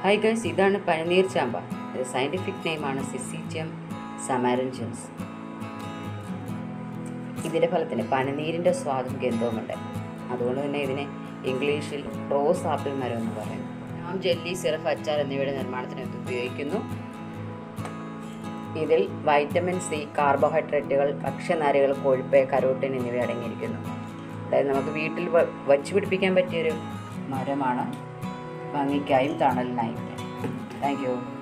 hi guys ഇതാണ് പനിനീർ ചാമ്പ ഇത് സയൻറ്റിഫിക് നെയിമാണ് സിസിറ്റിയം സമാരൻജൻസ് ഇതിൻ്റെ ഫലത്തിന് പനിനീരിൻ്റെ സ്വാദും ഗന്ധവുമുണ്ട് അതുകൊണ്ട് തന്നെ ഇതിനെ ഇംഗ്ലീഷിൽ റോസ് ആപ്പിൾ മരം എന്ന് പറയുന്നു ജാം ജെല്ലി സിറഫ് അച്ചാർ എന്നിവയുടെ നിർമ്മാണത്തിന് ഇത് ഉപയോഗിക്കുന്നു ഇതിൽ വൈറ്റമിൻ സി കാർബോഹൈഡ്രേറ്റുകൾ ഭക്ഷ്യനാരുകൾ കൊഴുപ്പ് കരോട്ടിൻ എന്നിവ അടങ്ങിയിരിക്കുന്നു അതായത് നമുക്ക് വീട്ടിൽ വ- വച്ച് പിടിപ്പിക്കാൻ പറ്റിയൊരു മരമാണ് ഭംഗിക്കായും തണലിനായും താങ്ക് യു